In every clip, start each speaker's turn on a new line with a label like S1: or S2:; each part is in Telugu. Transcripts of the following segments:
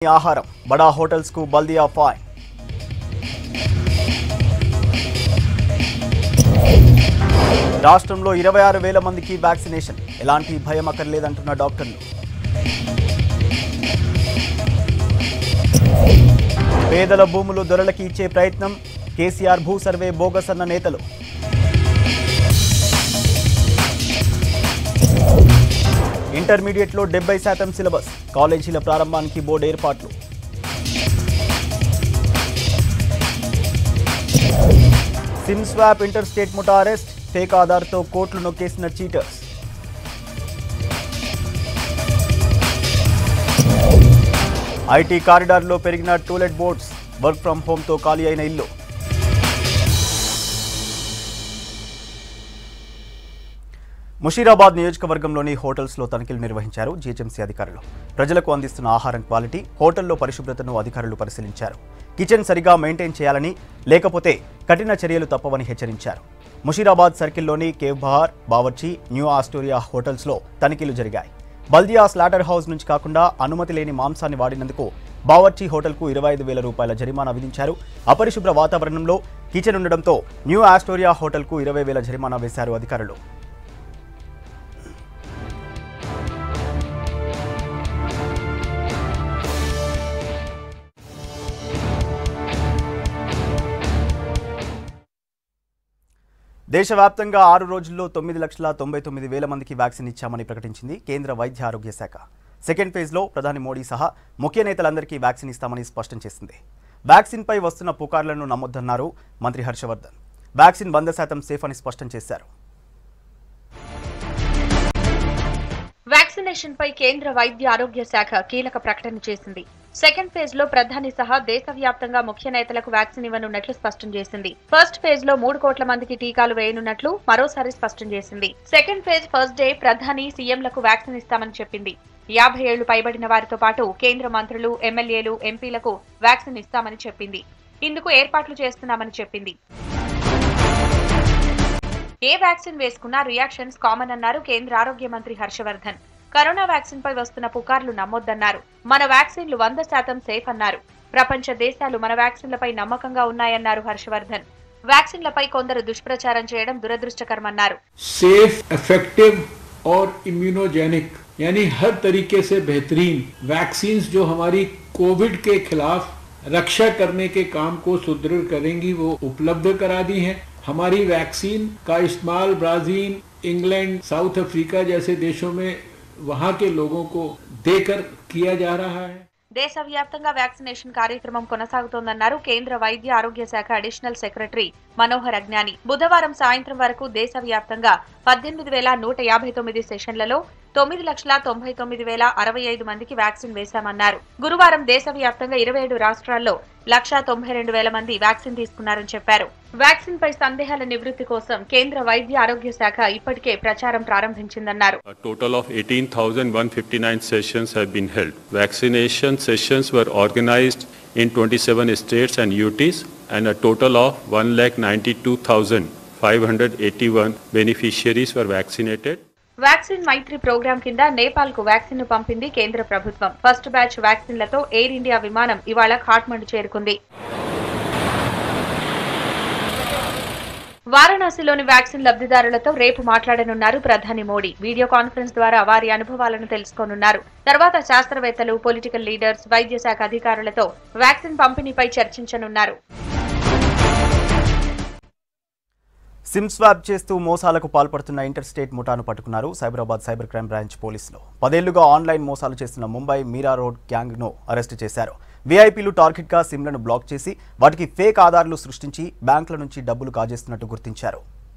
S1: ఆహారం బడా హోటల్స్ కు బల్దియా ఫైన్ రాష్ట్రంలో ఇరవై ఆరు వేల మందికి వ్యాక్సినేషన్ ఎలాంటి భయం అక్కర్లేదంటున్న డాక్టర్లు పేదల భూములు దొరలకి ఇచ్చే ప్రయత్నం కేసీఆర్ భూ సర్వే బోగస్ అన్న నేతలు ఇంటర్మీడియట్లో డెబ్బై శాతం సిలబస్ కాలేజీల ప్రారంభానికి బోర్డు ఏర్పాట్లు సిమ్ స్వాప్ ఇంటర్ స్టేట్ ముఠా అరెస్ట్ ఫేక్ ఆధార్తో కోట్లు నొక్కేసిన చీటర్స్ ఐటీ కారిడార్లో పెరిగిన టూలెట్ బోర్డ్స్ వర్క్ ఫ్రం హోమ్తో ఖాళీ అయిన ఇల్లు ముషీరాబాద్ నియోజకవర్గంలోని హోటల్స్లో తనిఖీలు నిర్వహించారు జీహెచ్ఎంసీ అధికారులు ప్రజలకు అందిస్తున్న ఆహారం క్వాలిటీ హోటల్లో పరిశుభ్రతను అధికారులు పరిశీలించారు కిచెన్ సరిగా మెయింటైన్ చేయాలని లేకపోతే కఠిన చర్యలు తప్పవని హెచ్చరించారు ముషీరాబాద్ సర్కిల్లోని కేవ్ బహార్ బావర్చి న్యూ ఆస్టోరియా హోటల్స్లో తనిఖీలు జరిగాయి బల్దియా స్లాటర్ హౌస్ నుంచి కాకుండా అనుమతి లేని మాంసాన్ని వాడినందుకు బావర్చి హోటల్కు ఇరవై ఐదు వేల రూపాయల జరిమానా విధించారు అపరిశుభ్ర వాతావరణంలో కిచెన్ ఉండడంతో న్యూ ఆస్టోరియా హోటల్కు ఇరవై వేల జరిమానా వేశారు అధికారులు దేశవ్యాప్తంగా ఆరు రోజుల్లో తొమ్మిది లక్షల తొంభై తొమ్మిది వేల మందికి వ్యాక్సిన్ ఇచ్చామని ప్రకటించింది కేంద్ర వైద్య ఆరోగ్య శాఖ సెకండ్ ఫేజ్లో ప్రధాని మోడీ సహా ముఖ్య నేతలందరికీ వ్యాక్సిన్ ఇస్తామని స్పష్టం చేసింది వ్యాక్సిన్పై వస్తున్న పుకార్లను నమ్మొద్దన్నారు మంత్రి హర్షవర్ధన్ వ్యాక్సిన్ వంద శాతం సేఫ్ అని స్పష్టం చేశారు
S2: వ్యాక్సినేషన్ పై కేంద్ర వైద్య ఆరోగ్య శాఖ కీలక ప్రకటన చేసింది సెకండ్ ఫేజ్ లో ప్రధాని సహా దేశవ్యాప్తంగా ముఖ్య నేతలకు వ్యాక్సిన్ ఇవ్వనున్నట్లు స్పష్టం చేసింది ఫస్ట్ ఫేజ్ లో మూడు కోట్ల మందికి టీకాలు వేయనున్నట్లు మరోసారి స్పష్టం చేసింది సెకండ్ ఫేజ్ ఫస్ట్ డే ప్రధాని సీఎంలకు వ్యాక్సిన్ ఇస్తామని చెప్పింది యాభై ఏళ్లు పైబడిన వారితో పాటు కేంద్ర మంత్రులు ఎమ్మెల్యేలు ఎంపీలకు వ్యాక్సిన్ ఇస్తామని చెప్పింది ఇందుకు ఏర్పాట్లు చేస్తున్నామని చెప్పింది ఏ వ్యాక్సిన్ వేసుకున్నా రియాక్షన్స్ కామన్ అన్నారు కేంద్ర ఆరోగ్య మంత్రి హర్షవర్ధన్ కరోనా వ్యాక్సిన్ పై వస్తున్న పుకార్లు నమ్మొద్దన్నారు మన వ్యాక్సిన్లు వంద శాతం సేఫ్ అన్నారు ప్రపంచ దేశాలు మన వ్యాక్సిన్లపై నమ్మకంగా ఉన్నాయన్నారు హర్షవర్ధన్ వ్యాక్సిన్లపై కొందరు దుష్ప్రచారం చేయడం దురదృష్టకరమన్నారు
S3: सेफ इफेक्टिव और इम्यूनोजेनिक यानी हर तरीके से बेहतरीन वैक्सीन जो हमारी कोविड के खिलाफ रक्षा करने के काम को सुदृढ़ करेंगी वो उपलब्ध करा दी हैं हमारी वैक्सीन का इस्तेमाल ब्राजील इंग्लैंड साउथ अफ्रीका जैसे देशों में वहाँ के लोगों को देकर किया जा रहा है
S2: దేశవ్యాప్తంగా వ్యాక్సినేషన్ కార్యక్రమం కొనసాగుతోందన్నారు కేంద్ర వైద్య ఆరోగ్య శాఖ అడిషనల్ సెక్రటరీ మనోహర్ అజ్ఞాని బుధవారం సాయంత్రం వరకు దేశవ్యాప్తంగా పద్దెనిమిది వేల నూట యాభై తొమ్మిది సెషన్లలో తొమ్మిది లక్షల తొంభై తొమ్మిది వేల అరవై ఐదు మందికి వ్యాక్సిన్ వేశామన్నారు గురువారం దేశవ్యాప్తంగా ఇరవై ఏడు రాష్ట్రాల్లో లక్షా తొంభై రెండు వేల మంది వ్యాక్సిన్ తీసుకున్నారని చెప్పారు వ్యాక్సిన్ పై సందేహాల నివృత్తి కోసం కేంద్ర వైద్య ఆరోగ్య శాఖ ఇప్పటికే ప్రచారం ప్రారంభించిందన్నారు
S4: A total of 18,159 sessions have been held. Vaccination sessions were organized in 27 states and UTs and a total of 1,92,581 beneficiaries were vaccinated.
S2: Vaccine Maitri program కింద నేపాల్ కు వ్యాక్సిన్ ను పంపింది కేంద్ర ప్రభుత్వం ఫస్ట్ బ్యాచ్ వ్యాక్సిన్లతో ఎయిర్ ఇండియా విమానం ఇవాళ ఖాట్మండు చేరుకుంది వారణాసిలోని వ్యాక్సిన్ లబ్ధిదారులతో రేపు మాట్లాడనున్నారు ప్రధాని మోడీ వీడియో కాన్ఫరెన్స్ ద్వారా వారి అనుభవాలను తెలుసుకోనున్నారు తర్వాత శాస్త్రవేత్తలు పొలిటికల్ లీడర్స్ వైద్య శాఖ అధికారులతో వ్యాక్సిన్ పంపిణీపై చర్చించనున్నారు
S1: సిమ్ స్వాప్ చేస్తూ మోసాలకు పాల్పడుతున్న ఇంటర్ స్టేట్ ముఠాను పట్టుకున్నారు సైబరాబాద్ సైబర్ క్రైమ్ బ్రాంచ్ పోలీసులు పదేళ్లుగా ఆన్లైన్ మోసాలు చేస్తున్న ముంబై మీరా రోడ్ గ్యాంగ్ను అరెస్టు చేశారు వీఐపీలు టార్గెట్గా సిమ్లను బ్లాక్ చేసి వాటికి ఫేక్ ఆధార్లు సృష్టించి బ్యాంకుల నుంచి డబ్బులు కాజేస్తున్నట్టు గుర్తించారు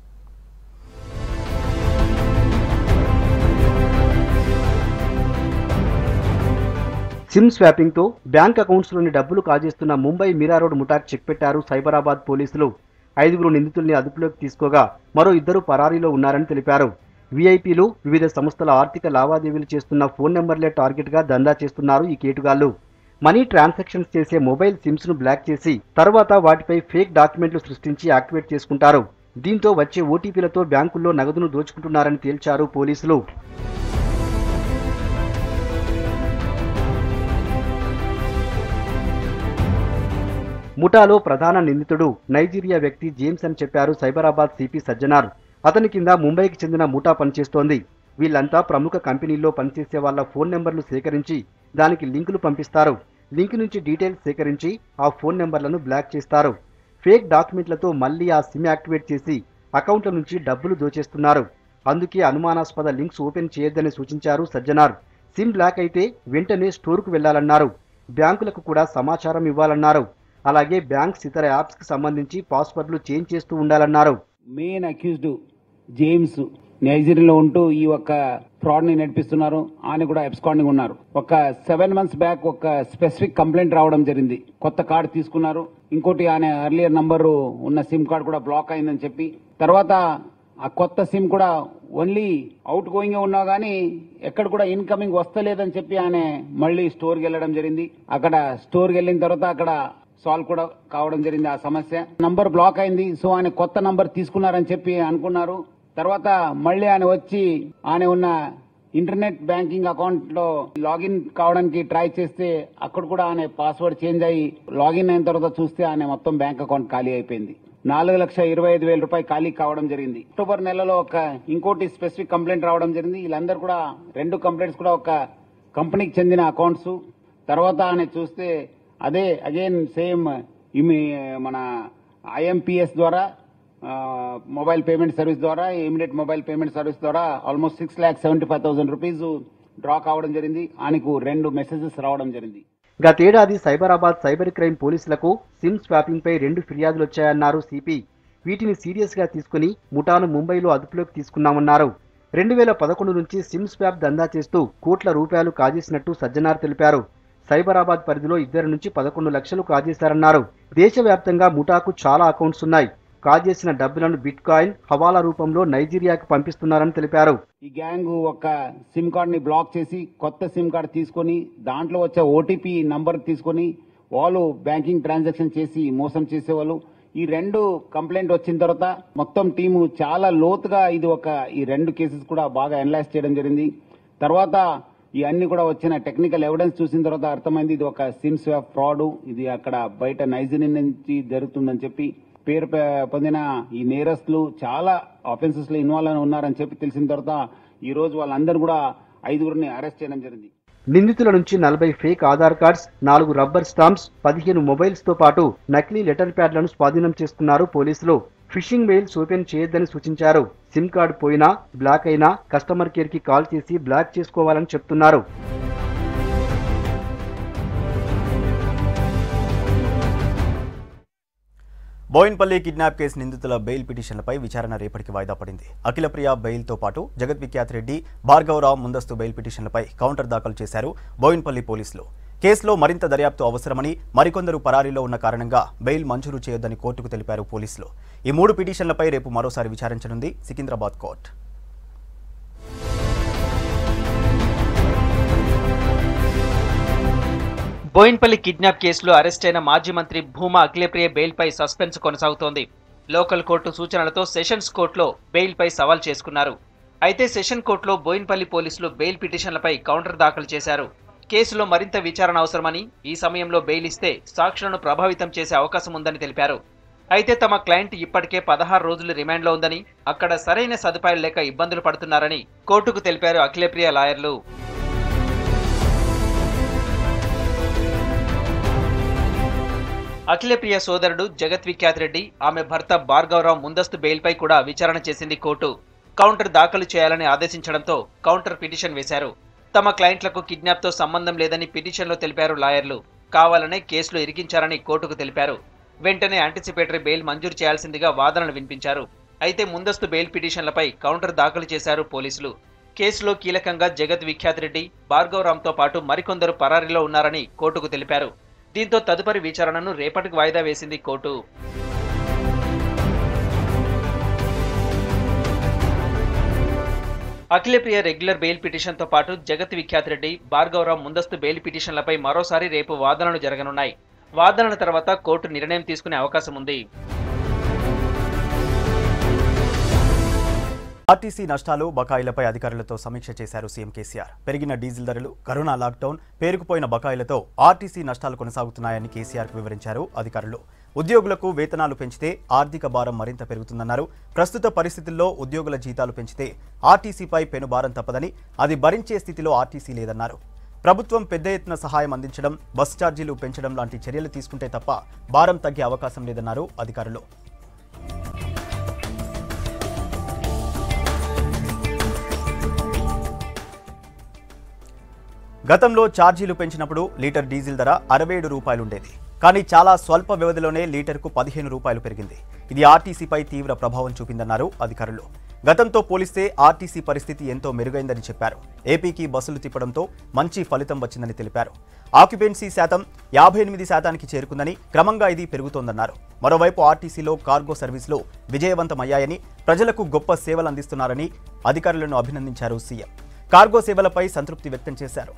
S5: సిమ్ స్వాపింగ్తో బ్యాంక్ అకౌంట్స్లోని డబ్బులు కాజేస్తున్న ముంబై మీరా రోడ్ ముఠాక్ చెక్ పెట్టారు సైబరాబాద్ పోలీసులు ఐదుగురు నిందితుల్ని అదుపులోకి తీసుకోగా మరో ఇద్దరు పరారీలో ఉన్నారని తెలిపారు వీఐపీలు వివిధ సంస్థల ఆర్థిక లావాదేవీలు చేస్తున్న ఫోన్ నెంబర్లే టార్గెట్గా దందా చేస్తున్నారు ఈ కేటుగాళ్లు మనీ ట్రాన్సాక్షన్స్ చేసే మొబైల్ సిమ్స్ ను బ్లాక్ చేసి తర్వాత వాటిపై ఫేక్ డాక్యుమెంట్లు సృష్టించి యాక్టివేట్ చేసుకుంటారు దీంతో వచ్చే ఓటీపీలతో బ్యాంకుల్లో నగదును దోచుకుంటున్నారని తేల్చారు పోలీసులు ముఠాలో ప్రధాన నిందితుడు నైజీరియా వ్యక్తి జేమ్స్ అని చెప్పారు సైబరాబాద్ సిపి సజ్జనార్ అతని కింద ముంబైకి చెందిన ముఠా పనిచేస్తోంది వీళ్ళంతా ప్రముఖ కంపెనీల్లో పనిచేసే వాళ్ళ ఫోన్ నెంబర్లు సేకరించి దానికి లింకులు పంపిస్తారు లింక్ నుంచి డీటెయిల్స్ సేకరించి ఆ ఫోన్ నెంబర్లను బ్లాక్ చేస్తారు ఫేక్ డాక్యుమెంట్లతో మళ్ళీ ఆ సిమ్ యాక్టివేట్ చేసి అకౌంట్ల నుంచి డబ్బులు దోచేస్తున్నారు అందుకే అనుమానాస్పద లింక్స్ ఓపెన్ చేయొద్దని సూచించారు సజ్జనార్ సిమ్ బ్లాక్ అయితే వెంటనే స్టోర్కు వెళ్లాలన్నారు బ్యాంకులకు కూడా సమాచారం ఇవ్వాలన్నారు అలాగే బ్యాంక్స్ ఇతర యాప్స్ కి సంబంధించి పాస్వర్డ్లు చేంజ్ చేస్తూ ఉండాలన్నారు
S6: మెయిన్ అక్యూజ్డ్ జేమ్స్ నైజీరియాలో ఉంటూ ఈ ఒక్క ఫ్రాడ్ ని నడిపిస్తున్నారు ఆయన కూడా ఎబ్స్కాండింగ్ ఉన్నారు ఒక సెవెన్ మంత్స్ బ్యాక్ ఒక స్పెసిఫిక్ కంప్లైంట్ రావడం జరిగింది కొత్త కార్డు తీసుకున్నారు ఇంకోటి ఆయన ఎర్లియర్ నంబర్ ఉన్న సిమ్ కార్డు కూడా బ్లాక్ అయిందని చెప్పి తర్వాత ఆ కొత్త సిమ్ కూడా ఓన్లీ అవుట్ గోయింగ్ ఉన్నా గానీ ఎక్కడ కూడా ఇన్కమింగ్ వస్తలేదని చెప్పి ఆయన మళ్ళీ స్టోర్కి వెళ్ళడం జరిగింది అక్కడ స్టోర్కి వెళ్ళిన తర్వాత అక్కడ సాల్వ్ కూడా కావడం జరిగింది ఆ సమస్య నంబర్ బ్లాక్ అయింది సో ఆయన కొత్త నంబర్ తీసుకున్నారని చెప్పి అనుకున్నారు తర్వాత మళ్ళీ ఆయన వచ్చి ఆయన ఉన్న ఇంటర్నెట్ బ్యాంకింగ్ అకౌంట్ లో లాగిన్ కావడానికి ట్రై చేస్తే అక్కడ కూడా ఆయన పాస్వర్డ్ చేంజ్ అయ్యి లాగిన్ అయిన తర్వాత చూస్తే ఆయన మొత్తం బ్యాంక్ అకౌంట్ ఖాళీ అయిపోయింది నాలుగు లక్షల ఇరవై ఐదు వేల రూపాయలు ఖాళీ కావడం జరిగింది అక్టోబర్ నెలలో ఒక ఇంకోటి స్పెసిఫిక్ కంప్లైంట్ రావడం జరిగింది వీళ్ళందరూ కూడా రెండు కంప్లైంట్స్ కూడా ఒక కంపెనీకి చెందిన అకౌంట్స్ తర్వాత ఆయన చూస్తే అదే అగైన్ సేమ్ ఇమి మన ఐఎంపిఎస్ ద్వారా మొబైల్ పేమెంట్ సర్వీస్ ద్వారా ఇమీడియట్ మొబైల్ పేమెంట్ సర్వీస్ ద్వారా almost six lakh seventy five thousand rupees draw కావడం జరిగింది ఆయనకు రెండు మెసేజెస్ రావడం జరిగింది
S5: గతేడాది సైబరాబాద్ సైబర్ క్రైమ్ పోలీసులకు సిమ్ స్వాపింగ్ పై రెండు ఫిర్యాదులు వచ్చాయన్నారు సిపి వీటిని సీరియస్ గా తీసుకుని ముఠాను ముంబైలో అదుపులోకి తీసుకున్నామన్నారు రెండు వేల పదకొండు నుంచి సిమ్ స్వాప్ దందా చేస్తూ కోట్ల రూపాయలు కాజేసినట్టు సజ్జనార్ తెలిపారు సైబరాబాద్ పరిధిలో ఇద్దరి నుంచి పదకొండు లక్షలు కాజేశారన్నారు దేశవ్యాప్తంగా ముఠాకు చాలా అకౌంట్స్ ఉన్నాయి కాజేసిన డబ్బులను బిట్ కాయిన్ హవాలా రూపంలో నైజీరియాకు పంపిస్తున్నారని తెలిపారు
S6: ఈ గ్యాంగ్ ఒక సిమ్ కార్డ్ ని బ్లాక్ చేసి కొత్త సిమ్ కార్డ్ తీసుకొని దాంట్లో వచ్చే ఓటీపీ నంబర్ తీసుకొని వాళ్ళు బ్యాంకింగ్ ట్రాన్సాక్షన్ చేసి మోసం చేసేవాళ్ళు ఈ రెండు కంప్లైంట్ వచ్చిన తర్వాత మొత్తం టీము చాలా లోతుగా ఇది ఒక ఈ రెండు కేసెస్ కూడా బాగా అనలైజ్ చేయడం జరిగింది తర్వాత ఈ అన్ని కూడా వచ్చిన టెక్నికల్ ఎవిడెన్స్ చూసిన తర్వాత అర్థమైంది ఇది ఒక సిమ్ స్వాప్ ఫ్రాడ్ ఇది అక్కడ బయట నైజీరియా నుంచి జరుగుతుందని చెప్పి పేరు ప- పొందిన ఈ నేరస్తులు చాలా ఆఫెన్సెస్ లో ఇన్వాల్వ్ అని ఉన్నారని చెప్పి తెలిసిన తర్వాత ఈ రోజు వాళ్ళందరూ కూడా ఐదుగురిని అరెస్ట్ చేయడం జరిగింది
S5: నిందితుల నుంచి నలభై ఫేక్ ఆధార్ కార్డ్స్ నాలుగు రబ్బర్ స్టాంప్స్ పదిహేను మొబైల్స్ తో పాటు నకిలీ లెటర్ ప్యాడ్లను స్వాధీనం చేసుకున్నారు పోలీసులు ఫిషింగ్ మెయిల్స్ ఓపెన్ చేయొద్దని సూచించారు సిమ్ కార్డ్ పోయినా బ్లాక్ అయినా కస్టమర్ కేర్ కి కాల్ చేసి బ్లాక్ చేసుకోవాలని చెప్తున్నారు
S1: బోయిన్పల్లి కిడ్నాప్ కేసు నిందితుల బెయిల్ పిటిషన్లపై విచారణ రేపటికి వాయిదా పడింది అఖిలప్రియ బెయిల్తో పాటు జగత్ విఖ్యాత్ రెడ్డి భార్గవరావు ముందస్తు బెయిల్ పిటిషన్లపై కౌంటర్ దాఖలు చేశారు బోయిన్పల్లి పోలీసులు కేసులో మరింత దర్యాప్తు అవసరమని మరికొందరు పరారీలో ఉన్న కారణంగా బెయిల్ మంజూరు చేయొద్దని కోర్టుకు తెలిపారు పోలీసులు ఈ మూడు పిటిషన్లపై రేపు మరోసారి విచారించనుంది సికింద్రాబాద్ కోర్టు
S7: బోయిన్పల్లి కిడ్నాప్ కేసులో అరెస్ట్ అయిన మాజీ మంత్రి భూమా అఖిలప్రియ బెయిల్పై సస్పెన్స్ కొనసాగుతోంది లోకల్ కోర్టు సూచనలతో సెషన్స్ కోర్టులో బెయిల్పై సవాల్ చేసుకున్నారు అయితే సెషన్ కోర్టులో బోయిన్పల్లి పోలీసులు బెయిల్ పిటిషన్లపై కౌంటర్ దాఖలు చేశారు కేసులో మరింత విచారణ అవసరమని ఈ సమయంలో బెయిల్ ఇస్తే సాక్షులను ప్రభావితం చేసే అవకాశం ఉందని తెలిపారు అయితే తమ క్లయింట్ ఇప్పటికే పదహారు రోజులు రిమాండ్లో ఉందని అక్కడ సరైన సదుపాయాలు లేక ఇబ్బందులు పడుతున్నారని కోర్టుకు తెలిపారు అఖిలప్రియ లాయర్లు అఖిలప్రియ సోదరుడు జగత్ విఖ్యాత్ రెడ్డి ఆమె భర్త భార్గవరావు ముందస్తు బెయిల్పై కూడా విచారణ చేసింది కోర్టు కౌంటర్ దాఖలు చేయాలని ఆదేశించడంతో కౌంటర్ పిటిషన్ వేశారు తమ క్లయింట్లకు కిడ్నాప్తో సంబంధం లేదని పిటిషన్లో తెలిపారు లాయర్లు కావాలనే కేసులో ఇరికించారని కోర్టుకు తెలిపారు వెంటనే యాంటిసిపేటరీ బెయిల్ మంజూరు చేయాల్సిందిగా వాదనలు వినిపించారు అయితే ముందస్తు బెయిల్ పిటిషన్లపై కౌంటర్ దాఖలు చేశారు పోలీసులు కేసులో కీలకంగా జగత్ విఖ్యాత్ రెడ్డి భార్గవరాంతో పాటు మరికొందరు పరారీలో ఉన్నారని కోర్టుకు తెలిపారు దీంతో తదుపరి విచారణను రేపటికి వాయిదా వేసింది కోర్టు అఖిలప్రియ రెగ్యులర్ బెయిల్ పిటిషన్తో పాటు జగత్ విఖ్యాత్ రెడ్డి భార్గవరావు ముందస్తు బెయిల్ పిటిషన్లపై మరోసారి రేపు వాదనలు జరగనున్నాయి వాదనల తర్వాత కోర్టు నిర్ణయం తీసుకునే అవకాశం ఉంది
S1: ఆర్టీసీ నష్టాలు బకాయిలపై అధికారులతో సమీక్ష చేశారు సీఎం కేసీఆర్ పెరిగిన డీజిల్ ధరలు కరోనా లాక్డౌన్ పేరుకుపోయిన బకాయిలతో ఆర్టీసీ నష్టాలు కొనసాగుతున్నాయని కేసీఆర్కు వివరించారు అధికారులు ఉద్యోగులకు వేతనాలు పెంచితే ఆర్థిక భారం మరింత పెరుగుతుందన్నారు ప్రస్తుత పరిస్థితుల్లో ఉద్యోగుల జీతాలు పెంచితే ఆర్టీసీపై పెనుభారం తప్పదని అది భరించే స్థితిలో ఆర్టీసీ లేదన్నారు ప్రభుత్వం పెద్ద ఎత్తున సహాయం అందించడం బస్ ఛార్జీలు పెంచడం లాంటి చర్యలు తీసుకుంటే తప్ప భారం తగ్గే అవకాశం లేదన్నారు అధికారులు గతంలో ఛార్జీలు పెంచినప్పుడు లీటర్ డీజిల్ ధర అరవై ఏడు రూపాయలుండేది కానీ చాలా స్వల్ప వ్యవధిలోనే లీటర్కు పదిహేను రూపాయలు పెరిగింది ఇది ఆర్టీసీపై తీవ్ర ప్రభావం చూపిందన్నారు అధికారులు గతంతో పోలిస్తే ఆర్టీసీ పరిస్థితి ఎంతో మెరుగైందని చెప్పారు ఏపీకి బస్సులు తిప్పడంతో మంచి ఫలితం వచ్చిందని తెలిపారు ఆక్యుపెన్సీ శాతం యాభై ఎనిమిది శాతానికి చేరుకుందని క్రమంగా ఇది పెరుగుతోందన్నారు మరోవైపు ఆర్టీసీలో కార్గో సర్వీసులు విజయవంతమయ్యాయని ప్రజలకు గొప్ప సేవలు అందిస్తున్నారని అధికారులను అభినందించారు సీఎం కార్గో సేవలపై సంతృప్తి వ్యక్తం చేశారు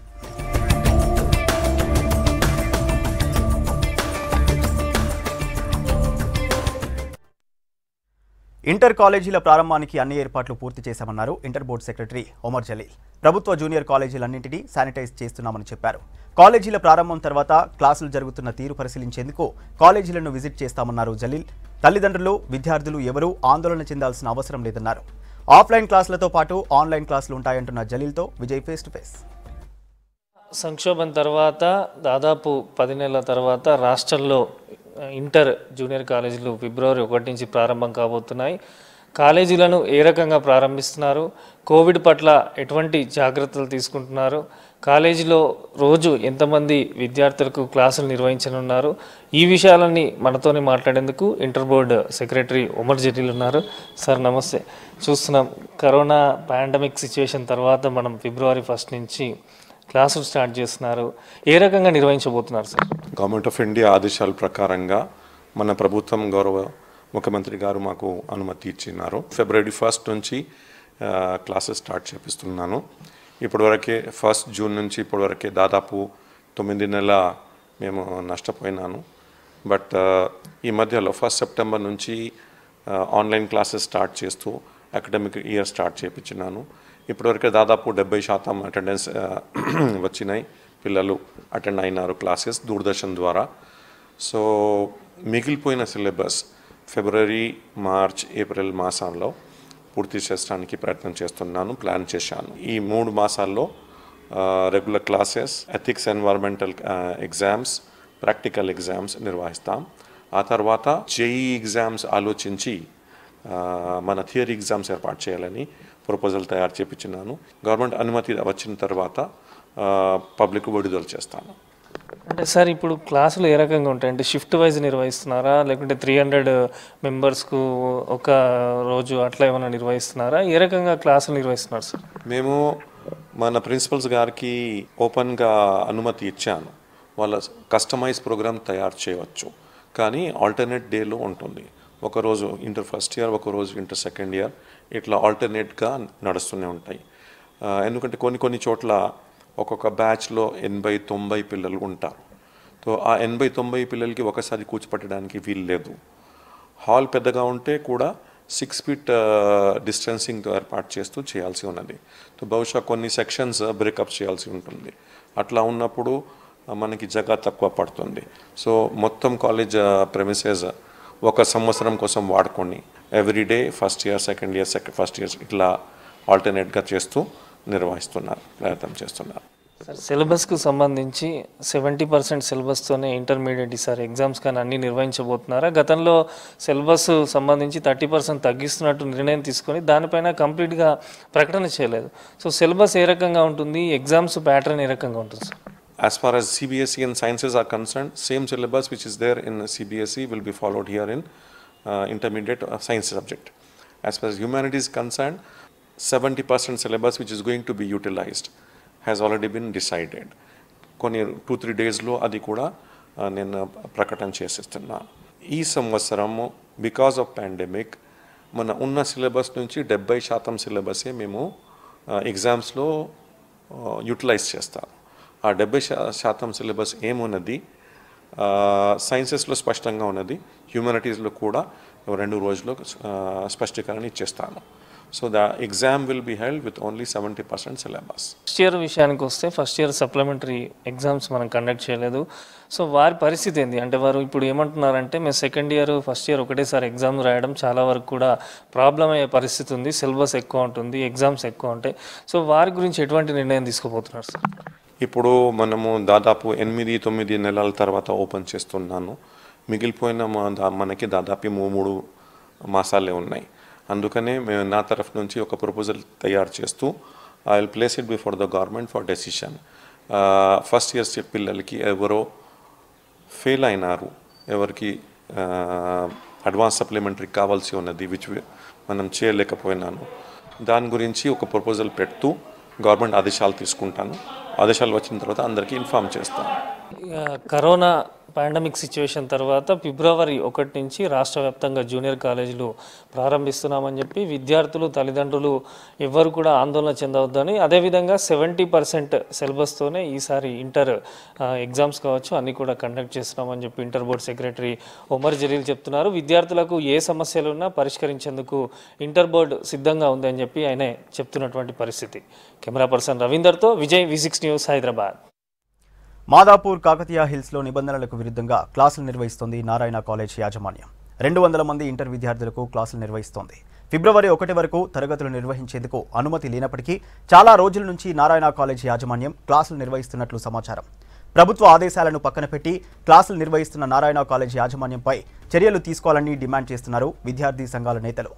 S1: ఇంటర్ కాలేజీల ప్రారంభానికి అన్ని ఏర్పాట్లు పూర్తి చేశామన్నారు inter board secretary Omar Jaleel ప్రభుత్వ జూనియర్ కాలేజీలన్నింటినీ శానిటైజ్ చేస్తున్నామని చెప్పారు కాలేజీల ప్రారంభం తర్వాత క్లాసులు జరుగుతున్న తీరు పరిశీలించేందుకు కాలేజీలను విజిట్ చేస్తామన్నారు జలీల్ తల్లిదండ్రులు విద్యార్థులు ఎవరూ ఆందోళన చెందాల్సిన అవసరం లేదన్నారు ఆఫ్లైన్ క్లాసులతో పాటు ఆన్లైన్ క్లాసులు ఉంటాయంటున్న జలీల్తో విజయ్ ఫేస్ టు ఫేస్
S8: సంక్షోభం తర్వాత దాదాపు పది నెలల తర్వాత రాష్ట్రంలో ఇంటర్ జూనియర్ కాలేజీలు ఫిబ్రవరి ఒకటి నుంచి ప్రారంభం కాబోతున్నాయి కాలేజీలను ఏ రకంగా ప్రారంభిస్తున్నారు కోవిడ్ పట్ల ఎటువంటి జాగ్రత్తలు తీసుకుంటున్నారు కాలేజీలో రోజు ఎంతమంది విద్యార్థులకు క్లాసులు నిర్వహించనున్నారు ఈ విషయాలన్నీ మనతోనే మాట్లాడేందుకు ఇంటర్ బోర్డు సెక్రటరీ ఉమర్ జటీల్ ఉన్నారు సార్ నమస్తే చూస్తున్నాం కరోనా పాండమిక్ సిచ్యువేషన్ తర్వాత మనం ఫిబ్రవరి ఫస్ట్ నుంచి క్లాసులు స్టార్ట్ చేస్తున్నారు ఏ రకంగా నిర్వహించబోతున్నారు సార్
S9: గవర్నమెంట్ ఆఫ్ ఇండియా ఆదేశాల ప్రకారంగా మన ప్రభుత్వం గౌరవ ముఖ్యమంత్రి గారు మాకు అనుమతి ఇచ్చినారు ఫిబ్రవరి ఫస్ట్ నుంచి ఆ, క్లాసెస్ స్టార్ట్ చేపిస్తున్నాను ఇప్పటివరకే ఫస్ట్ జూన్ నుంచి ఇప్పటివరకే దాదాపు తొమ్మిది నెలల మేము నష్టపోయినాను బట్ ఆ, ఈ మధ్యలో ఫస్ట్ సెప్టెంబర్ నుంచి ఆ, ఆన్లైన్ క్లాసెస్ స్టార్ట్ చేస్తూ అకాడమిక్ ఇయర్ స్టార్ట్ చేయించినాను ఇప్పటివరకు దాదాపు డెబ్బై శాతం అటెండెన్స్ ఆ, వచ్చినాయి పిల్లలు అటెండ్ అయినారు క్లాసెస్ దూరదర్శన్ ద్వారా సో మిగిలిపోయిన సిలబస్ ఫిబ్రవరి మార్చ్ ఏప్రిల్ మాసాల్లో పూర్తి చేయడానికి ప్రయత్నం చేస్తున్నాను ప్లాన్ చేశాను ఈ మూడు మాసాల్లో regular classes ethics environmental exams practical exams నిర్వహిస్తాం ఆ తర్వాత జేఈ ఎగ్జామ్స్ ఆలోచించి ఆ, మన థియరీ ఎగ్జామ్స్ ఏర్పాటు చేయాలని ప్రపోజల్ తయారు చేపించినాను గవర్నమెంట్ అనుమతి వచ్చిన తర్వాత పబ్లిక్ విడుదల చేస్తాను
S8: అంటే సార్ ఇప్పుడు క్లాసులు ఏ రకంగా ఉంటాయి అంటే షిఫ్ట్ వైజ్ నిర్వహిస్తున్నారా లేకుంటే త్రీ హండ్రెడ్ మెంబర్స్కు ఒక రోజు అట్లా ఏమైనా నిర్వహిస్తున్నారా ఏ రకంగా క్లాసులు నిర్వహిస్తున్నారు సార్
S9: మేము మన ప్రిన్సిపల్స్ గారికి ఓపెన్గా అనుమతి ఇచ్చాను వాళ్ళ కస్టమైజ్ ప్రోగ్రామ్ తయారు చేయవచ్చు కానీ ఆల్టర్నేట్ డేలో ఉంటుంది ఒకరోజు ఇంటర్ ఫస్ట్ ఇయర్ ఒకరోజు ఇంటర్ సెకండ్ ఇయర్ ఇట్లా ఆల్టర్నేట్గా నడుస్తూనే ఉంటాయి ఆ, ఎందుకంటే కొన్ని కొన్ని చోట్ల ఒక్కొక్క బ్యాచ్లో ఎనభై తొంభై పిల్లలు ఉంటారు సో ఆ ఎనభై తొంభై పిల్లలకి ఒకసారి కూర్చోపెట్టడానికి వీలు లేదు హాల్ పెద్దగా ఉంటే కూడా సిక్స్ ఫీట్ డిస్టెన్సింగ్ ఏర్పాటు చేస్తూ చేయాల్సి ఉన్నది సో బహుశా కొన్ని సెక్షన్స్ బ్రేకప్ చేయాల్సి ఉంటుంది అట్లా ఉన్నప్పుడు ఆ, మనకి జగ తక్కువ పడుతుంది సో మొత్తం కాలేజ్ ప్రెమిసెస్ ఒక సంవత్సరం కోసం వాడుకొని everyday first year second year second first year ఇట్లా ఆల్టర్నేట్గా చేస్తూ నిర్వహిస్తున్నారు ప్రయత్నం చేస్తున్నారు
S8: సార్ సిలబస్కు సంబంధించి సెవెంటీ పర్సెంట్ సిలబస్తోనే ఇంటర్మీడియట్ సార్ ఎగ్జామ్స్ కానీ అన్నీ నిర్వహించబోతున్నారా గతంలో సిలబస్ సంబంధించి థర్టీ పర్సెంట్ తగ్గిస్తున్నట్టు నిర్ణయం తీసుకొని దానిపైన కంప్లీట్గా ప్రకటన చేయలేదు సో సిలబస్ ఏ రకంగా ఉంటుంది ఎగ్జామ్స్ ప్యాటర్న్ ఏ రకంగా ఉంటుంది sir
S9: As far as CBSE and sciences are concerned, same syllabus which is there in CBSE will be followed here in uh, intermediate uh, science subject. As far as humanities is concerned, 70% syllabus which is going to be utilized has already been decided. కొన్ని టూ త్రీ డేస్లో అది కూడా ఆ, నేను ప్రకటన చేసేస్తున్నాను ఈ సంవత్సరము బికాస్ ఆఫ్ పాండమిక్ మన ఉన్న సిలబస్ నుంచి డెబ్బై శాతం సిలబసే మేము ఎగ్జామ్స్లో యూటిలైజ్ చేస్తాం ఆ డెబ్బై శా శాతం సిలబస్ ఏమున్నది సైన్సెస్లో స్పష్టంగా ఉన్నది హ్యూమానిటీస్లో కూడా రెండు రోజుల్లో ఆ, స్పష్టీకరణ ఇచ్చేస్తాను So the exam will be held with only 70% syllabus.
S8: First year విషయానికి వస్తే ఫస్ట్ ఇయర్ సప్లిమెంటరీ ఎగ్జామ్స్ మనం కండక్ట్ చేయలేదు సో వారి పరిస్థితి ఏంది అంటే వారు ఇప్పుడు ఏమంటున్నారంటే మేము సెకండ్ ఇయర్ ఫస్ట్ ఇయర్ ఒకటేసారి ఎగ్జామ్ రాయడం చాలా వరకు కూడా ప్రాబ్లం అయ్యే పరిస్థితి ఉంది సిలబస్ ఎక్కువ ఉంటుంది ఎగ్జామ్స్ ఎక్కువ ఉంటాయి సో వారి గురించి ఎటువంటి నిర్ణయం తీసుకోబోతున్నారు సార్
S9: ఇప్పుడు మనము దాదాపు ఎనిమిది తొమ్మిది నెలల తర్వాత ఓపెన్ చేస్తున్నాను మిగిలిపోయిన మా- దా- మనకి దాదాపు మూ- మూడు మాసాలే ఉన్నాయి అందుకనే మేము నా తరఫు నుంచి ఒక ప్రపోజల్ తయారు చేస్తూ I will place it before the government for decision first years పిల్లలకి ఎవరో ఫెయిల్ అయినారు ఎవరికి అడ్వాన్స్ సప్లిమెంటరీ కావాల్సి ఉన్నది విచ్ మనం చేయలేకపోయినాను దాని గురించి ఒక ప్రపోజల్ పెడుతూ గవర్నమెంట్ ఆదేశాలు తీసుకుంటాను ఆదేశాలు వచ్చిన తర్వాత అందరికీ ఇన్ఫామ్ చేస్తాను
S8: ఇక కరోనా పాండమిక్ సిచ్యువేషన్ తర్వాత ఫిబ్రవరి ఒకటి నుంచి రాష్ట్ర వ్యాప్తంగా జూనియర్ కాలేజీలు ప్రారంభిస్తున్నామని చెప్పి విద్యార్థులు తల్లిదండ్రులు ఎవ్వరు కూడా ఆందోళన చెందవద్దని అదేవిధంగా సెవెంటీ పర్సెంట్ సిలబస్తోనే ఈసారి ఇంటర్ ఆ, ఎగ్జామ్స్ కావచ్చు అన్నీ కూడా కండక్ట్ చేస్తున్నామని చెప్పి inter board secretary Omar Jaleel చెప్తున్నారు విద్యార్థులకు ఏ సమస్యలు ఉన్నా పరిష్కరించేందుకు ఇంటర్ బోర్డు సిద్ధంగా ఉందని చెప్పి ఆయన చెప్తున్నటువంటి పరిస్థితి కెమెరా పర్సన్ రవీందర్తో Vijay V six news Hyderabad
S1: Madhapur Kakatiya హిల్స్లో నిబంధనలకు విరుద్ధంగా క్లాసులు నిర్వహిస్తోంది నారాయణ కాలేజ్ యాజమాన్యం రెండు వందల మంది ఇంటర్ విద్యార్థులకు క్లాసులు నిర్వహిస్తోంది ఫిబ్రవరి ఒకటి వరకు తరగతులు నిర్వహించేందుకు అనుమతి లేనప్పటికీ చాలా రోజుల నుంచి నారాయణ కాలేజ్ యాజమాన్యం క్లాసులు నిర్వహిస్తున్నట్లు సమాచారం ప్రభుత్వ ఆదేశాలను పక్కన పెట్టి క్లాసులు నిర్వహిస్తున్న నారాయణ కాలేజ్ యాజమాన్యంపై చర్యలు తీసుకోవాలని డిమాండ్ చేస్తున్నారు విద్యార్థి సంఘాల నేతలు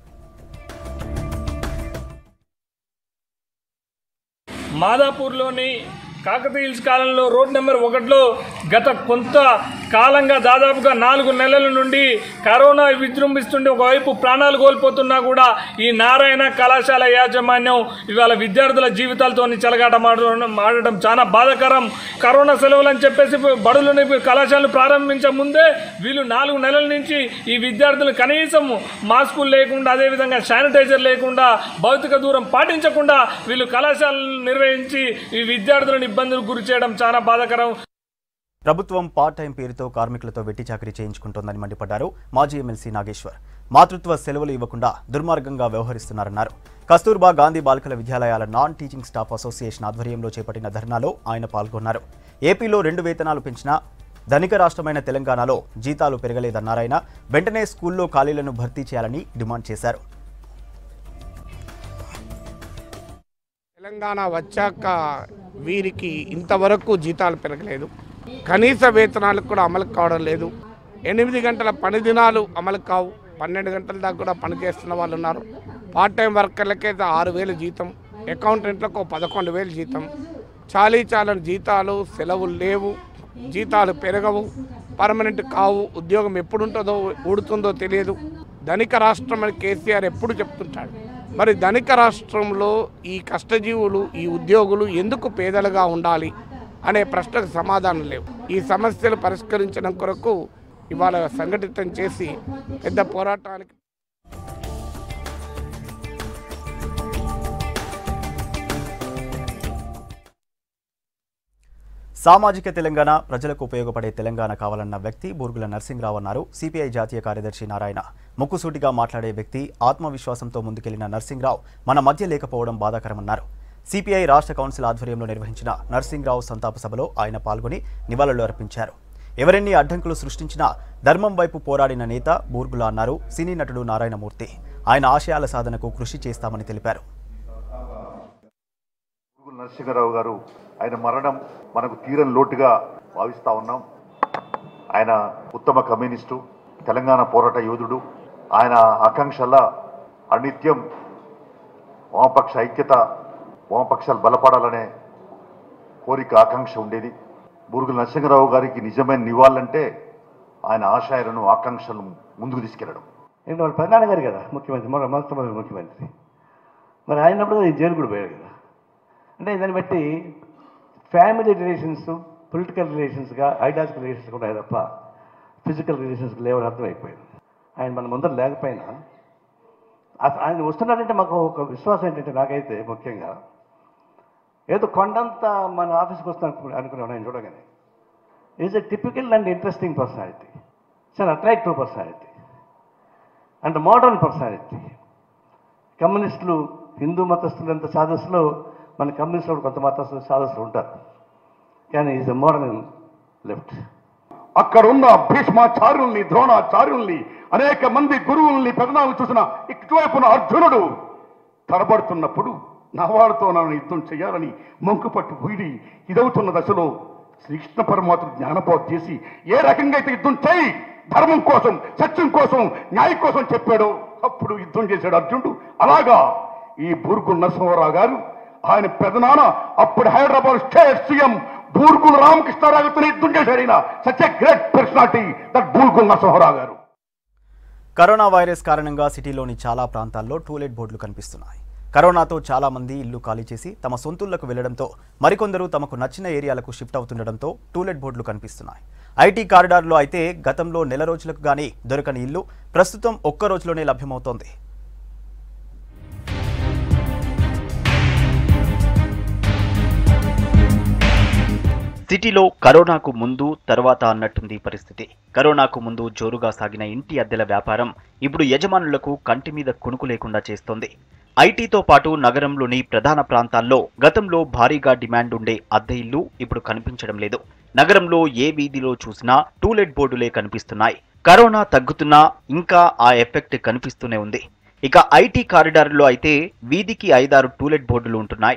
S10: మాదాపూర్లోని కాకతీయ హిల్స్ కాలంలో రోడ్ నెంబర్ ఒకటిలో గత కొంత కాలంగా దాదాపుగా నాలుగు నెలల నుండి కరోనా విజృంభిస్తుంటే ఒకవైపు ప్రాణాలు కోల్పోతున్నా కూడా ఈ నారాయణ కళాశాల యాజమాన్యం ఇవాళ విద్యార్థుల జీవితాలతో చెలగాట మాడడం ఆడడం చాలా బాధాకరం కరోనా సెలవులు అని చెప్పేసి బడులని కళాశాలను ప్రారంభించే ముందే వీళ్ళు నాలుగు నెలల నుంచి ఈ విద్యార్థులు కనీసం మాస్కులు లేకుండా అదేవిధంగా శానిటైజర్ లేకుండా భౌతిక దూరం పాటించకుండా వీళ్ళు కళాశాలను నిర్వహించి ఈ విద్యార్థులను ఇబ్బందులకు గురి చేయడం చాలా బాధాకరం
S1: ప్రభుత్వం పార్ట్ టైం పేరుతో కార్మికులతో వెట్టి చాకరీ చేయించుకుంటోందని మండిపడ్డారు మాజీ ఎమ్మెల్సీ నాగేశ్వర్ మాతృత్వ సెలవులు ఇవ్వకుండా దుర్మార్గంగా వ్యవహరిస్తున్నారన్నారు కస్తూర్బా గాంధీ బాలికల విద్యాలయాల నాన్ టీచింగ్ స్టాఫ్ అసోసియేషన్ ఆధ్వర్యంలో చేపట్టిన ధర్నాలో ఆయన పాల్గొన్నారు ఏపీలో రెండు వేతనాలు పెంచినా ధనిక రాష్ట్రమైన తెలంగాణలో జీతాలు పెరగలేదన్నారాయన వెంటనే స్కూల్లో ఖాళీలను భర్తీ చేయాలని డిమాండ్ చేశారు
S11: తెలంగాణ వచ్చాక వీరికి ఇంతవరకు జీతాలు పెరగలేదు కనీస వేతనాలు కూడా అమలు కావడం లేదు ఎనిమిది గంటల పని దినాలు అమలు కావు పన్నెండు గంటల దాకా కూడా పని చేస్తున్న వాళ్ళు ఉన్నారు పార్ట్ టైం వర్కర్లకైతే ఆరు వేలు జీతం అకౌంటెంట్లకు పదకొండు వేలు జీతం చాలీ చాలని జీతాలు సెలవులు లేవు జీతాలు పెరగవు పర్మనెంట్ కావు ఉద్యోగం ఎప్పుడు ఉంటుందో ఊడుతుందో తెలియదు ధనిక రాష్ట్రం అని కేసీఆర్ ఎప్పుడు చెప్తుంటాడు మరి ధనిక రాష్ట్రంలో ఈ కష్టజీవులు ఈ ఉద్యోగులు ఎందుకు పేదలుగా ఉండాలి అనే ప్రశ్నకు సమాధానం లేవు ఈ సమస్యలు పరిష్కరించడం కొరకు ఇవాళ సంఘటితం చేసి పెద్ద పోరాటానికి
S1: సామాజిక తెలంగాణ ప్రజలకు ఉపయోగపడే తెలంగాణ కావాలన్న వ్యక్తి బూర్గుల నరసింహరావు అన్నారు సిపిఐ జాతీయ కార్యదర్శి నారాయణ ముక్కుసూటిగా మాట్లాడే వ్యక్తి ఆత్మవిశ్వాసంతో ముందుకెళ్లిన నరసింహరావు మన మధ్య లేకపోవడం బాధాకరమన్నారు సిపిఐ రాష్ట్ర కౌన్సిల్ ఆధ్వర్యంలో నిర్వహించిన నరసింహరావు సంతాప సభలో ఆయన పాల్గొని నివాళులు అర్పించారు ఎవరెన్ని అడ్డంకులు సృష్టించినా ధర్మం వైపు పోరాడిన నేత బూర్గుల అన్నారు సినీ నటుడు నారాయణమూర్తి ఆయన ఆశయాల సాధనకు కృషి చేస్తామని తెలిపారు
S12: పురుగు నరసింహారావు గారు ఆయన మరణం మనకు తీరని లోటుగా భావిస్తా ఉన్నాం ఆయన ఉత్తమ కమ్యూనిస్టు తెలంగాణ పోరాట యోధుడు ఆయన ఆకాంక్షల అనిత్యం వామపక్ష ఐక్యత వామపక్షాలు బలపడాలనే కోరిక ఆకాంక్ష ఉండేది బురుగుల నరసింహారావు గారికి నిజమైన నివాళులంటే ఆయన ఆశయాలను ఆకాంక్షలను ముందుకు తీసుకెళ్లడం
S13: ఎందుకంటే వాళ్ళ ప్రధాన గారు కదా ముఖ్యమంత్రి మొదటి మొట్టమొదటి ముఖ్యమంత్రి మరి ఆయనప్పుడు ఈ జైలు కూడా పోయాడు కదా అంటే దాన్ని బట్టి ఫ్యామిలీ రిలేషన్స్ పొలిటికల్ రిలేషన్స్గా ఐడియాలజికల్ రిలేషన్స్ కూడా తప్ప ఫిజికల్ రిలేషన్స్ లేవని అర్థమైపోయింది ఆయన మన ముందర లేకపోయినా అస- ఆయన వస్తున్నాడంటే మాకు ఒక విశ్వాసం ఏంటంటే నాకైతే ముఖ్యంగా ఏదో కొండంత మన ఆఫీస్కి వస్తాను అనుకున్నాను ఆయన చూడగానే is a typical and interesting personality చాలా attractive personality and modern personality కమ్యూనిస్టులు హిందూ మతస్థులు ఎంత సాదస్సులో మన కమ్యూనిస్టులు కొంత మతస్థులు సాదస్సులు ఉంటారు కానీ ఈజ్ మోడర్న్ లెఫ్ట్
S14: అక్కడున్న భీష్మాచార్యుల్ని ద్రోణాచార్యుల్ని అనేక మంది గురువుల్ని పెదనాలు చూసిన ఇటువైపున అర్జునుడు తడబడుతున్నప్పుడు నవాడుతో నన్ను యుద్ధం చేయాలని మొంకుపట్టు వీడి ఇదవుతున్న దశలో శ్రీకృష్ణ పరమాత్మ జ్ఞానబోధ చేసి ఏ రకంగా అయితే యుద్ధం చేయి ధర్మం కోసం సత్యం కోసం న్యాయం కోసం చెప్పాడో అప్పుడు యుద్ధం చేశాడు అర్జునుడు అలాగా ఈ బూర్గు నరసింహరావు గారు ఆయన పెదనాన్న అప్పుడు హైదరాబాద్ స్టేట్ సీఎం బూర్గుల రామకృష్ణారావుతో యుద్ధం చేశాడు ఈయన such great personality that Burgula Narasimharao గారు
S1: కరోనా వైరస్ కారణంగా సిటీలోని చాలా ప్రాంతాల్లో టూలెట్ బోర్డులు కనిపిస్తున్నాయి కరోనాతో చాలా మంది ఇల్లు ఖాళీ చేసి తమ సొంతుళ్లకు వెళ్లడంతో మరికొందరు తమకు నచ్చిన ఏరియాలకు షిఫ్ట్ అవుతుండడంతో టూలెట్ బోర్డులు కనిపిస్తున్నాయి ఐటీ కారిడార్లో అయితే గతంలో నెల రోజులకు గానీ దొరకని ఇల్లు ప్రస్తుతం ఒక్క రోజులోనే లభ్యమవుతోంది సిటీలో కరోనాకు ముందు తర్వాత అన్నట్టుంది పరిస్థితి కరోనాకు ముందు జోరుగా సాగిన ఇంటి అద్దెల వ్యాపారం ఇప్పుడు యజమానులకు కంటి మీద కునుకు లేకుండా చేస్తోంది ఐటీతో పాటు నగరంలోని ప్రధాన ప్రాంతాల్లో గతంలో భారీగా డిమాండ్ ఉండే అద్దె ఇల్లు ఇప్పుడు కనిపించడం లేదు నగరంలో ఏ వీధిలో చూసినా టూలెట్ బోర్డులే కనిపిస్తున్నాయి కరోనా తగ్గుతున్నా ఇంకా ఆ ఎఫెక్ట్ కనిపిస్తూనే ఉంది ఇక ఐటీ కారిడార్లో అయితే వీధికి ఐదారు టూలెట్ బోర్డులు ఉంటున్నాయి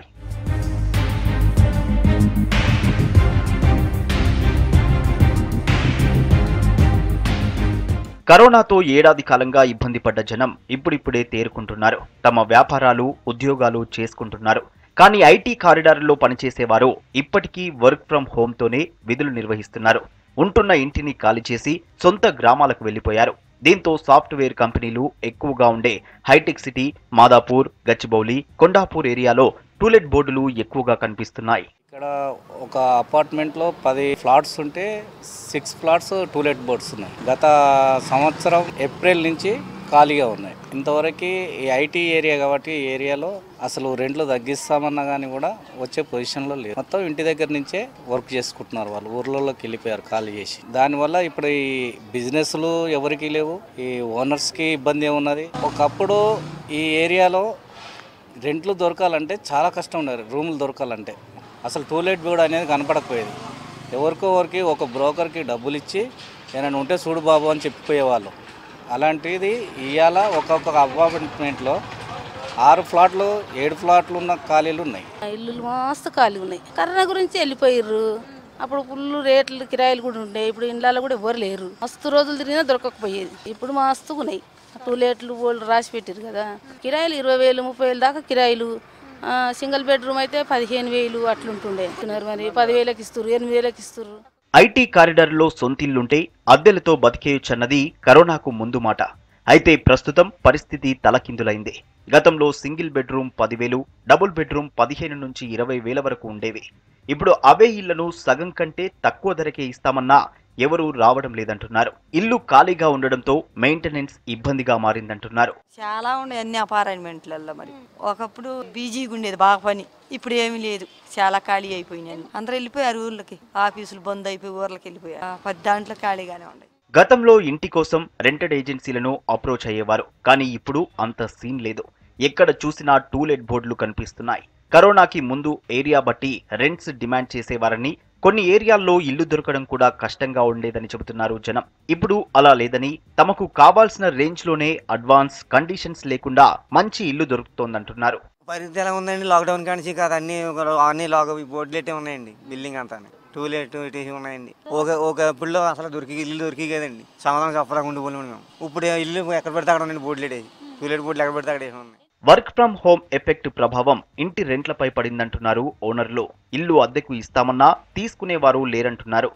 S1: కరోనాతో ఏడాది కాలంగా ఇబ్బంది పడ్డ జనం ఇప్పుడిప్పుడే తేరుకుంటున్నారు తమ వ్యాపారాలు ఉద్యోగాలు చేసుకుంటున్నారు కానీ ఐటీ కారిడార్లో పనిచేసేవారు ఇప్పటికీ వర్క్ ఫ్రం హోమ్తోనే విధులు నిర్వహిస్తున్నారు ఉంటున్న ఇంటిని ఖాళీ చేసి సొంత గ్రామాలకు వెళ్లిపోయారు దీంతో సాఫ్ట్వేర్ కంపెనీలు ఎక్కువగా ఉండే హైటెక్ సిటీ మాదాపూర్ గచ్చిబౌలి కొండాపూర్ ఏరియాలో టూలెట్ బోర్డులు ఎక్కువగా కనిపిస్తున్నాయి
S15: ఇక్కడ ఒక అపార్ట్మెంట్లో పది ఫ్లాట్స్ ఉంటే సిక్స్ ఫ్లాట్స్ టూలెట్ బోర్డ్స్ ఉన్నాయి గత సంవత్సరం ఏప్రిల్ నుంచి ఖాళీగా ఉన్నాయి ఇంతవరకు ఈ ఐటీ ఏరియా కాబట్టి ఈ ఏరియాలో అసలు రెంట్లు తగ్గిస్తామన్నా కానీ కూడా వచ్చే పొజిషన్లో లేదు మొత్తం ఇంటి దగ్గర నుంచే వర్క్ చేసుకుంటున్నారు వాళ్ళు ఊర్లలోకి వెళ్ళిపోయారు ఖాళీ చేసి దానివల్ల ఇప్పుడు ఈ బిజినెస్లు ఎవరికి లేవు ఈ ఓనర్స్కి ఇబ్బంది ఏమున్నది ఒకప్పుడు ఈ ఏరియాలో రెంట్లు దొరకాలంటే చాలా కష్టం ఉండేది రూములు దొరకాలంటే అసలు టూలెట్ బోర్డ్ అనేది కనపడకపోయేది ఎవరికో ఎవరికి ఒక బ్రోకర్కి డబ్బులు ఇచ్చి ఏమైనా ఉంటే చూడు బాబు అని చెప్పిపోయేవాళ్ళు అలాంటిది ఇవాళ ఒక్కొక్క అపార్ట్మెంట్లో ఆరు ఫ్లాట్లు ఏడు ఫ్లాట్లు ఉన్న ఖాళీలు ఉన్నాయి
S16: ఇల్లులు మస్తు ఖాళీ ఉన్నాయి కరోనా గురించి వెళ్ళిపోయారు అప్పుడు ఫుల్ రేట్లు కిరాయిలు కూడా ఉండే ఇప్పుడు ఇండ్లలో కూడా ఎవరు లేరు మస్తు రోజులు తిరిగినా దొరకకపోయేది ఇప్పుడు మస్తుగా ఉన్నాయి టూలెట్లు వాళ్ళు రాసి పెట్టారు కదా కిరాయిలు ఇరవై వేలు ముప్పై వేలు దాకా కిరాయిలు ఆ, సింగిల్ బెడ్రూమ్ అయితే పదిహేను వేలు అట్లుంటుండే ఇస్తున్నారు మరి పదివేలకు ఇస్తారు ఎనిమిది వేలకు ఇస్తారు
S1: ఐటీ కారిడార్లో సొంతిల్లుంటే అద్దెలతో బతికేయొచ్చన్నది కరోనాకు ముందు మాట అయితే ప్రస్తుతం పరిస్థితి తలకిందులైంది గతంలో సింగిల్ బెడ్రూమ్ పదివేలు డబుల్ బెడ్రూమ్ పదిహేను నుంచి ఇరవై వేల వరకు ఉండేవి ఇప్పుడు అవే ఇళ్లను సగం కంటే తక్కువ ధరకే ఇస్తామన్నా ఎవరూ రావడం లేదంటున్నారు ఇల్లు ఖాళీగా ఉండడంతో మెయింటెనెన్స్ ఇబ్బందిగా మారిందంటున్నారు
S17: చాలా ఉండే అన్ని అపార్ట్మెంట్లలో మరి ఒకప్పుడు బీజీగా ఉండేది బాగా పని ఇప్పుడు ఏమీ లేదు చాలా ఖాళీ అయిపోయినాయి అన్ని. అందరూ వెళ్ళిపోయారు ఊర్లకి ఆఫీసులు బంద్ అయిపోయి ఊర్లకి వెళ్ళిపోయారు ఆ, పది దాంట్లో ఖాళీగానే ఉండే
S1: గతంలో ఇంటి కోసం రెంటెడ్ ఏజెన్సీలను అప్రోచ్ అయ్యేవారు కానీ ఇప్పుడు అంత సీన్ లేదు ఎక్కడ చూసినా టూలెట్ బోర్డులు కనిపిస్తున్నాయి కరోనాకి ముందు ఏరియా బట్టి రెంట్స్ డిమాండ్ చేసేవారని కొన్ని ఏరియాల్లో ఇల్లు దొరకడం కూడా కష్టంగా ఉండేదని చెబుతున్నారు జనం ఇప్పుడు అలా లేదని తమకు కావాల్సిన రేంజ్ లోనే అడ్వాన్స్ కండిషన్స్ లేకుండా మంచి ఇల్లు దొరుకుతోందంటున్నారు
S18: పరిస్థితి ఎలా ఉందండి లాక్డౌన్ కానించి కాదు అన్ని ఒక అన్ని లాక్ బోర్డులెట్టే ఉన్నాయండి బిల్డింగ్ అంతా టూలెట్ ఇటు ఉన్నాయండి ఒక ఒక ఇప్పుడులో అసలు దొరికి ఇల్లు దొరికి కదండి సమాధానం చెప్పలేక ఉండిపోలేము మేము ఇప్పుడు ఇల్లు ఎక్కడ పెడితే అక్కడ ఉండండి బోర్డులెట్ టూలెట్ బోర్డులు ఎక్కడ పెడితే అక్కడ వేసి ఉన్నాయి
S1: వర్క్ ఫ్రం హోమ్ ఎఫెక్ట్ ప్రభావం ఇంటి రెంట్లపై పడిందంటున్నారు ఓనర్లు ఇల్లు అద్దెకు ఇస్తామన్నా తీసుకునేవారు లేరంటున్నారు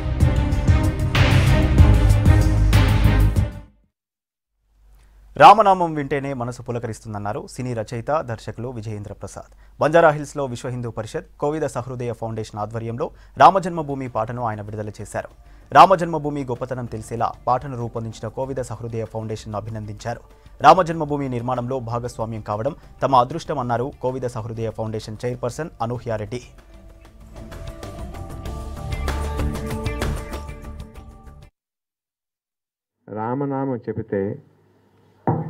S1: రామనామం వింటేనే మనసు పులకరిస్తుందన్నారు సినీ రచయిత దర్శకులు విజయేంద్ర ప్రసాద్ బంజారా హిల్స్లో విశ్వ హిందూ పరిషత్ కోవిద సహృదయ ఫౌండేషన్ ఆధ్వర్యంలో రామజన్మభూమి పాటను ఆయన విడుదల చేశారు రామజన్మభూమి గొప్పతనం తెలిసేలా పాటను రూపొందించిన కోవిద సహృదయ ఫౌండేషన్ను అభినందించారు రామజన్మభూమి నిర్మాణంలో భాగస్వామ్యం కావడం తమ అదృష్టం అన్నారు కోవిద సహృదయ ఫౌండేషన్ చైర్పర్సన్ అనూహ్యారెడ్డి
S19: రామనామం చెబితే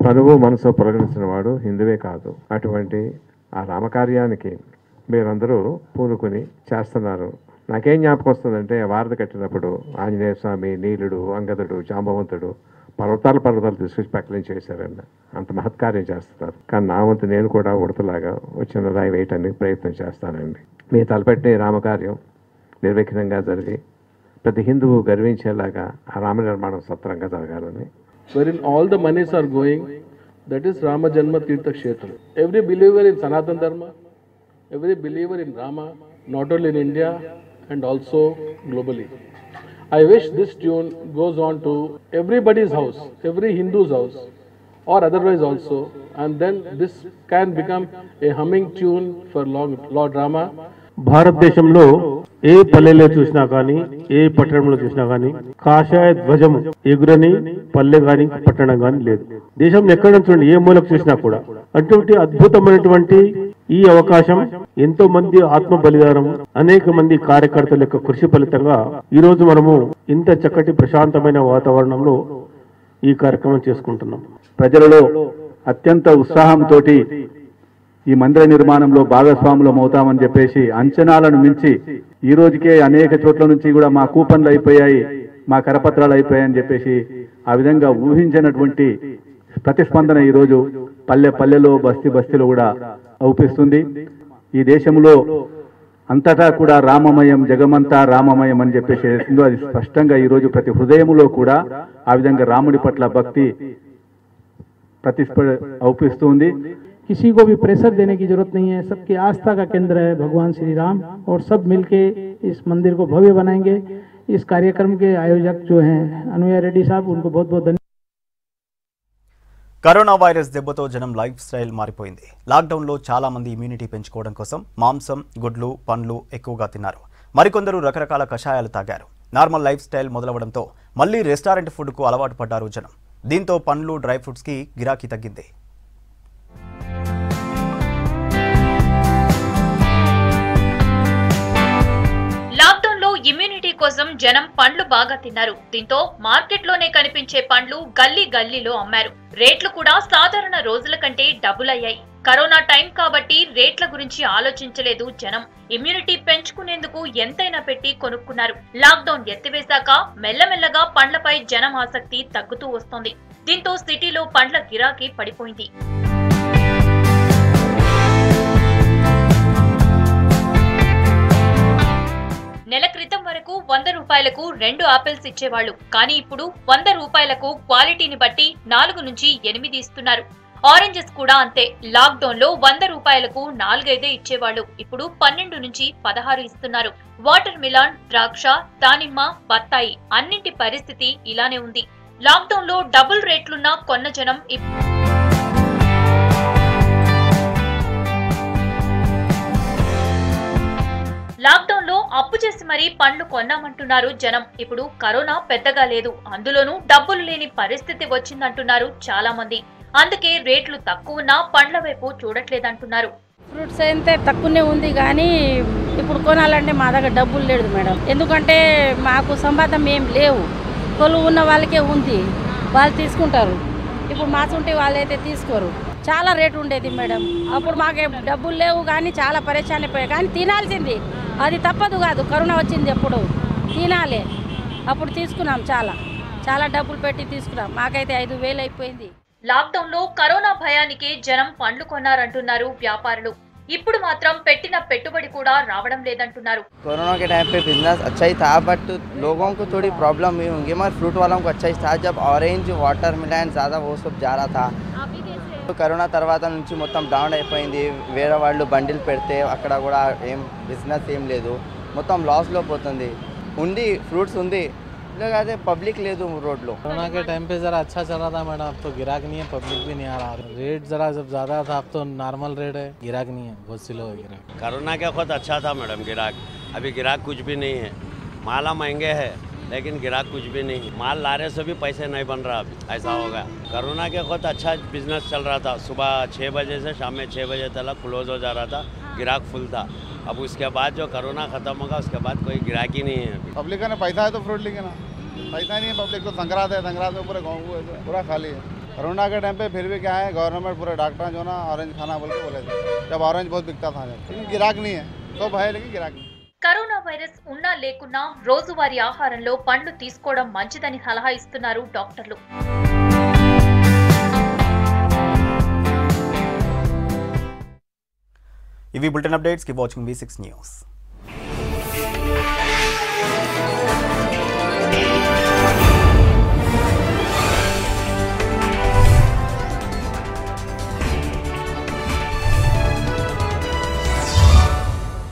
S19: తనువు మనసు పొలగించిన వాడు హిందువే కాదు అటువంటి ఆ రామకార్యానికి మీరందరూ పూనుకొని చేస్తున్నారు నాకేం జ్ఞాపకం వస్తుందంటే వారధి కట్టినప్పుడు ఆంజనేయ స్వామి నీలుడు అంగదుడు జాంబవంతుడు పర్వతాలు పర్వతాలు తీసుకొచ్చి పక్కన చేశారండి అంత మహత్కార్యం చేస్తున్నారు కానీ నా వంతు నేను కూడా ఉడతలాగా వచ్చిన రాయి వేయటానికి ప్రయత్నం చేస్తానండి మీ తలపెట్టే రామకార్యం నిర్విఘ్నంగా జరిగి ప్రతి హిందువు గర్వించేలాగా ఆ రామ నిర్మాణం సత్రంగా జరగాలని
S20: wherein all the monies are going, that is Rama Janma Tirtha Kshetra. Every believer in Sanatan Dharma, every believer in Rama, not only in India and also globally. I wish this tune goes on to everybody's house, every Hindu's house, or otherwise also, and then this can become a humming tune for Lord, Lord Rama.
S21: భారతదేశంలో ఏ పల్లెలో చూసినా కానీ ఏ పట్టణంలో చూసినా కానీ కాషాయ ధ్వజం ఎగురని పల్లె గాని పట్టణం గాని లేదు దేశం ఎక్కడ చూడండి ఏ మూలకు చూసినా కూడా అటువంటి అద్భుతమైనటువంటి ఈ అవకాశం ఎంతో మంది ఆత్మ బలిదానం అనేక మంది కార్యకర్తల యొక్క కృషి ఫలితంగా ఈ రోజు మనము ఇంత చక్కటి ప్రశాంతమైన వాతావరణంలో ఈ కార్యక్రమం చేసుకుంటున్నాం
S22: ప్రజలలో అత్యంత ఉత్సాహంతో ఈ మందిర నిర్మాణంలో భాగస్వాములం అవుతామని చెప్పేసి అంచనాలను మించి ఈ రోజుకే అనేక చోట్ల నుంచి కూడా మా కూపన్లు అయిపోయాయి మా కరపత్రాలు అయిపోయాయని చెప్పేసి ఆ విధంగా ఊహించినటువంటి ప్రతిస్పందన ఈరోజు పల్లె పల్లెలో బస్తీ బస్తీలో కూడా అవుపిస్తుంది ఈ దేశంలో అంతటా కూడా రామమయం జగమంతా రామమయం అని చెప్పేసి ఏదో అది స్పష్టంగా ఈరోజు ప్రతి హృదయములో కూడా ఆ విధంగా రాముడి పట్ల భక్తి ప్రతిస్ప అవుపిస్తుంది
S23: किसी को भी प्रेशर देने की जरूरत नहीं है सबकी आस्था का केंद्र है भगवान श्री राम और सब मिलके इस मंदिर को भव्य बनाएंगे इस कार्यक्रम के आयोजक जो हैं अनुया रेड्डी साहब उनको बहुत बहुत धन्यवाद
S1: కరోనా వైరస్ దెబ్బతో జనం లైఫ్ స్టైల్ మారిపోయింది లాక్డౌన్లో చాలా మంది ఇమ్యూనిటీ పెంచుకోవడం కోసం మాంసం గుడ్లు పండ్లు ఎక్కువగా తిన్నారు మరికొందరు రకరకాల కషాయాలు తాగారు నార్మల్ లైఫ్ స్టైల్ మొదలవడంతో మళ్ళీ రెస్టారెంట్ ఫుడ్కు అలవాటు పడ్డారు జనం దీంతో పండ్లు డ్రై ఫ్రూట్స్కి గిరాకీ తగ్గింది
S2: లాక్డౌన్ లో ఇమ్యూనిటీ కోసం జనం పండ్లు బాగా తిన్నారు దీంతో మార్కెట్ లోనే కనిపించే పండ్లు గల్లీ గల్లీలో అమ్మారు రేట్లు కూడా సాధారణ రోజుల కంటే డబుల్ అయ్యాయి కరోనా టైం కాబట్టి రేట్ల గురించి ఆలోచించలేదు జనం ఇమ్యూనిటీ పెంచుకునేందుకు ఎంతైనా పెట్టి కొనుక్కున్నారు లాక్డౌన్ ఎత్తివేశాక మెల్లమెల్లగా పండ్లపై జనం ఆసక్తి తగ్గుతూ వస్తోంది దీంతో సిటీలో పండ్ల గిరాకీ పడిపోయింది నెల క్రితం వరకు వంద రూపాయలకు రెండు ఆపిల్స్ ఇచ్చేవాళ్ళు కానీ ఇప్పుడు వంద రూపాయలకు క్వాలిటీని బట్టి నాలుగు నుంచి ఎనిమిది ఇస్తున్నారు ఆరెంజెస్ కూడా అంతే లాక్డౌన్ లో వంద రూపాయలకు నాలుగైదే ఇచ్చేవాళ్ళు ఇప్పుడు పన్నెండు నుంచి పదహారు ఇస్తున్నారు వాటర్ మిలాన్ ద్రాక్ష దానిమ్మ బత్తాయి అన్నింటి పరిస్థితి ఇలానే ఉంది లాక్డౌన్ లో డబుల్ రేట్లున్న కొన్న జనం ఇప్- లాక్డౌన్ లో అప్పు చేసి మరీ పండ్లు కొన్నామంటున్నారు జనం ఇప్పుడు కరోనా పెద్దగా లేదు అందులోనూ డబ్బులు లేని పరిస్థితి వచ్చిందంటున్నారు చాలా మంది అందుకే రేట్లు తక్కువన్నా పండ్ల వైపు చూడట్లేదంటున్నారు
S16: ఫ్రూట్స్ అయితే తక్కువనే ఉంది కానీ ఇప్పుడు కొనాలంటే మా దగ్గర డబ్బులు లేదు మేడం ఎందుకంటే మాకు సంపాదన ఏం లేవు కొలువు ఉన్న వాళ్ళకే ఉంది వాళ్ళు తీసుకుంటారు ఇప్పుడు మాచుంటే వాళ్ళైతే తీసుకోరు చాలా రేటు ఉండేది మేడం అప్పుడు మాకే డబ్బులు లేవు కానీ చాలా పరేషాన్ అయిపోయాయి కానీ తినాల్సింది అది తప్పదు కాదు కరోనా వచ్చింది ఎప్పుడు తినాలి అప్పుడు తీసుకున్నాం చాలా చాలా డబ్బులు పెట్టి తీసుకున్నాం మాకైతే ఐదు వేలు అయిపోయింది
S2: లాక్డౌన్ లో కరోనా భయానికి జనం పండ్లు కొన్నారంటున్నారు వ్యాపారులు ఇప్పుడు మాత్రం పెట్టిన పెట్టుబడి కూడా రావడం లేదంటున్నారు
S24: कोरोना के टाइम पे बिजनेस अच्छा ही था बट लोगों को थोड़ी प्रॉब्लम हुई होंगी मगर फ्रूट वालों को अच्छा ही था जब ऑरेंज वाटर मिलान ज़्यादा वो सब जा रहा था కరోనా తర్వాత నుంచి మొత్తం డౌన్ అయిపోయింది వేరే వాళ్ళు బండిల్ పెడితే అక్కడ కూడా ఏం బిజినెస్ ఏం లేదు మొత్తం లాస్లో పోతుంది ఉంది ఫ్రూట్స్ ఉంది లేకపోతే పబ్లిక్ లేదు రోడ్లో
S25: कोरोना के टाइम पे ज़रा अच्छा चल रहा था मैडम अब तो गिराक नहीं है पब्लिक भी नहीं आ रहा रेट ज़रा जब ज़्यादा था अब तो नॉर्मल रेट है गिराक नहीं है बहुत स्लो है गिराक
S26: कोरोना के खुद अच्छा था मैडम गिराक अभी गिराक कुछ भी नहीं है माला महंगे है लेकिन गिराक कुछ भी नहीं माल लारे से भी पैसे नहीं बन रहा अभी ऐसा होगा कोरोना के खुद अच्छा बिजनेस चल रहा था सुबह छः बजे से शाम में छः बजे तक क्लोज हो जा रहा था गिराक फुल था अब उसके बाद जो कोरोना ख़त्म होगा उसके बाद कोई गिराक ही नहीं है अभी
S27: पब्लिक का ना पैसा है तो फ्रूट लेंगे ना पैसा नहीं है पब्लिक को संक्रांत है संक्रांत में पूरे गाँव को पूरा खाली है
S3: कोरोना के टाइम पे फिर भी क्या है गवर्नमेंट पूरे डॉक्टर जो ना ऑरेंज खाना बोल के बोले थे जब ऑरेंज बहुत बिकता था जब लेकिन गिराक नहीं है तो है लेकिन गिराक नहीं
S4: కరోనా వైరస్ ఉన్నా లేకున్నా రోజువారీ ఆహారంలో పండ్లు తీసుకోవడం మంచిదని సలహా ఇస్తున్నారు డాక్టర్లు
S1: ఇవి బులెటిన్ అప్డేట్స్ కి వాచింగ్ వి సిక్స్ న్యూస్